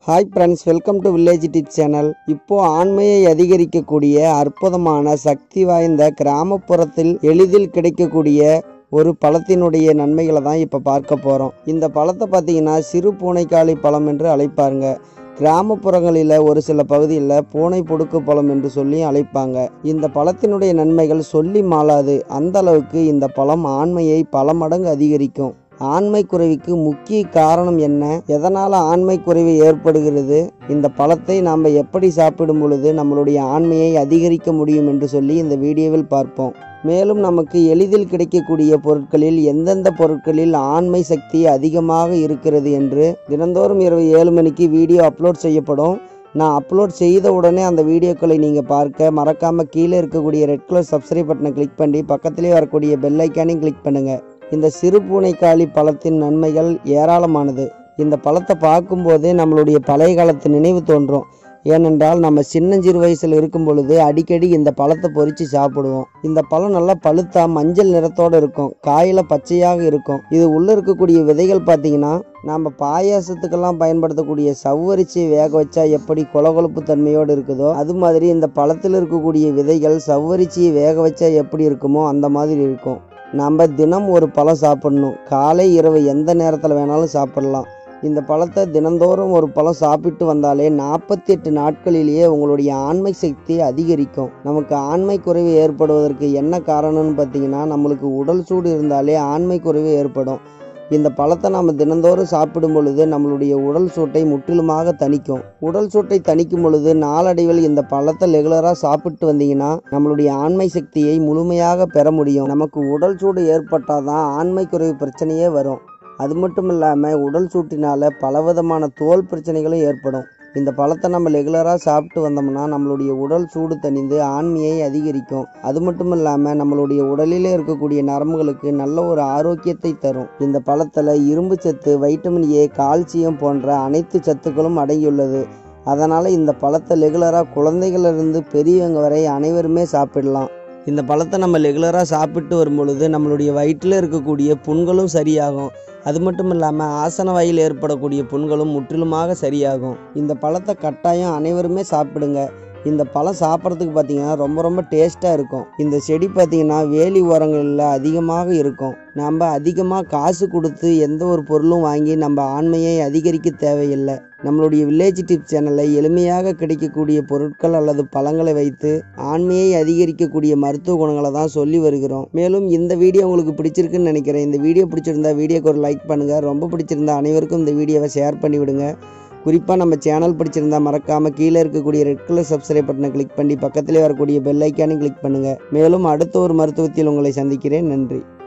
hi friends welcome to village tip channel இப்போ ஆண்மையை அதிகரிக்கக்கூடிய அற்புதமான சக்தி வாய்ந்த கிராமப்புறத்தில் எளிதில் கிடைக்கக்கூடிய ஒரு பழத்தினுடைய நன்மைகளை தான் இப்போ பார்க்க போகிறோம் இந்த பழத்தை பார்த்தீங்கன்னா சிறு பூனைக்காளி பழம் என்று அழைப்பாருங்க கிராமப்புறங்களில் ஒரு சில பகுதியில் பூனை பொடுக்கு பழம் என்று சொல்லி அழைப்பாங்க இந்த பழத்தினுடைய நன்மைகள் சொல்லி மாளாது அந்த அளவுக்கு இந்த பழம் ஆண்மையை பல மடங்கு அதிகரிக்கும் ஆண்மை குறைவுக்கு முக்கிய காரணம் என்ன எதனால் ஆண்மை குறைவு ஏற்படுகிறது இந்த பழத்தை நாம் எப்படி சாப்பிடும் பொழுது நம்மளுடைய ஆண்மையை அதிகரிக்க முடியும் என்று சொல்லி இந்த வீடியோவில் பார்ப்போம் மேலும் நமக்கு எளிதில் கிடைக்கக்கூடிய பொருட்களில் எந்தெந்த பொருட்களில் ஆண்மை சக்தி அதிகமாக இருக்கிறது என்று தினந்தோறும் இரவு ஏழு மணிக்கு வீடியோ அப்லோட் செய்யப்படும் நான் அப்லோட் செய்த உடனே அந்த வீடியோக்களை நீங்கள் பார்க்க மறக்காமல் கீழே இருக்கக்கூடிய ரெட் கலர் சப்ஸ்கிரைப் பட்டனை கிளிக் பண்ணி பக்கத்திலே வரக்கூடிய பெல் ஐக்கானையும் கிளிக் பண்ணுங்கள் இந்த சிறு பூனைக்காளி பழத்தின் நன்மைகள் ஏராளமானது இந்த பழத்தை பார்க்கும்போதே நம்மளுடைய பழைய காலத்து நினைவு தோன்றும் ஏனென்றால் நம்ம சின்னஞ்சிறு வயசில் இருக்கும் பொழுது அடிக்கடி இந்த பழத்தை பொறிச்சு சாப்பிடுவோம் இந்த பழம் நல்லா பழுத்தா மஞ்சள் நிறத்தோடு இருக்கும் காயில் பச்சையாக இருக்கும் இது உள்ளே இருக்கக்கூடிய விதைகள் பார்த்தீங்கன்னா நாம் பாயாசத்துக்கெல்லாம் பயன்படுத்தக்கூடிய சவ்வரிச்சி வேக வச்சா எப்படி கொலகொலப்பு தன்மையோடு இருக்குதோ அது மாதிரி இந்த பழத்தில் இருக்கக்கூடிய விதைகள் சவ்வரிச்சியை வேக வச்சா எப்படி இருக்குமோ அந்த மாதிரி இருக்கும் நம்ம தினம் ஒரு பழம் சாப்பிடணும் காலை இரவு எந்த நேரத்தில் வேணாலும் சாப்பிடலாம் இந்த பழத்தை தினந்தோறும் ஒரு பழம் சாப்பிட்டு வந்தாலே நாற்பத்தி எட்டு நாட்களிலேயே உங்களுடைய ஆண்மை சக்தி அதிகரிக்கும் நமக்கு ஆண்மை குறைவு ஏற்படுவதற்கு என்ன காரணம்னு பார்த்தீங்கன்னா நம்மளுக்கு உடல் சூடு இருந்தாலே ஆண்மை குறைவு ஏற்படும் இந்த பழத்தை நாம் தினந்தோறும் சாப்பிடும் பொழுது நம்மளுடைய உடல் சூட்டை முற்றிலுமாக தணிக்கும் உடல் சூட்டை தணிக்கும் பொழுது நாளடைவில் இந்த பழத்தை ரெகுலராக சாப்பிட்டு வந்தீங்கன்னா நம்மளுடைய ஆண்மை சக்தியை முழுமையாக பெற முடியும் நமக்கு உடல் சூடு ஏற்பட்டால் தான் ஆண்மை குறைவு பிரச்சனையே வரும் அது மட்டும் இல்லாமல் உடல் சூட்டினால் பலவிதமான தோல் பிரச்சனைகளும் ஏற்படும் இந்த பழத்தை நம்ம ரெகுலராக சாப்பிட்டு வந்தோம்னா நம்மளுடைய உடல் சூடு தணிந்து ஆண்மையை அதிகரிக்கும் அது மட்டும் இல்லாமல் நம்மளுடைய உடலிலே இருக்கக்கூடிய நரம்புகளுக்கு நல்ல ஒரு ஆரோக்கியத்தை தரும் இந்த பழத்தில் இரும்பு சத்து வைட்டமின் ஏ கால்சியம் போன்ற அனைத்து சத்துக்களும் அடங்கியுள்ளது அதனால் இந்த பழத்தை ரெகுலராக குழந்தைகளிலிருந்து பெரியவங்க வரை அனைவருமே சாப்பிடலாம் இந்த பழத்தை நம்ம ரெகுலராக சாப்பிட்டு வரும் பொழுது நம்மளுடைய வயிற்றில் இருக்கக்கூடிய புண்களும் சரியாகும் அது மட்டும் இல்லாமல் ஆசன வாயில் ஏற்படக்கூடிய புண்களும் முற்றிலுமாக சரியாகும் இந்த பழத்தை கட்டாயம் அனைவருமே சாப்பிடுங்க இந்த பழம் சாப்பிட்றதுக்கு பார்த்தீங்கன்னா ரொம்ப ரொம்ப டேஸ்ட்டாக இருக்கும் இந்த செடி பார்த்தீங்கன்னா வேலி ஓரங்களில் அதிகமாக இருக்கும் நம்ம அதிகமாக காசு கொடுத்து எந்த ஒரு பொருளும் வாங்கி நம்ம ஆண்மையை அதிகரிக்க தேவையில்லை நம்மளுடைய வில்லேஜ் டிப் சேனலில் எளிமையாக கிடைக்கக்கூடிய பொருட்கள் அல்லது பழங்களை வைத்து ஆண்மையை அதிகரிக்கக்கூடிய மருத்துவ குணங்களை தான் சொல்லி வருகிறோம் மேலும் இந்த வீடியோ உங்களுக்கு பிடிச்சிருக்குன்னு நினைக்கிறேன் இந்த வீடியோ பிடிச்சிருந்தா வீடியோக்கு ஒரு லைக் பண்ணுங்கள் ரொம்ப பிடிச்சிருந்தா அனைவருக்கும் இந்த வீடியோவை ஷேர் பண்ணி விடுங்க குறிப்பாக நம்ம சேனல் பிடிச்சிருந்தா மறக்காமல் கீழே இருக்கக்கூடிய ரெட் கலர் சப்ஸ்கிரைப் பட்டனை கிளிக் பண்ணி பக்கத்திலே வரக்கூடிய பெல் ஐக்கானையும் கிளிக் பண்ணுங்கள் மேலும் அடுத்த ஒரு மருத்துவத்தில் உங்களை சந்திக்கிறேன் நன்றி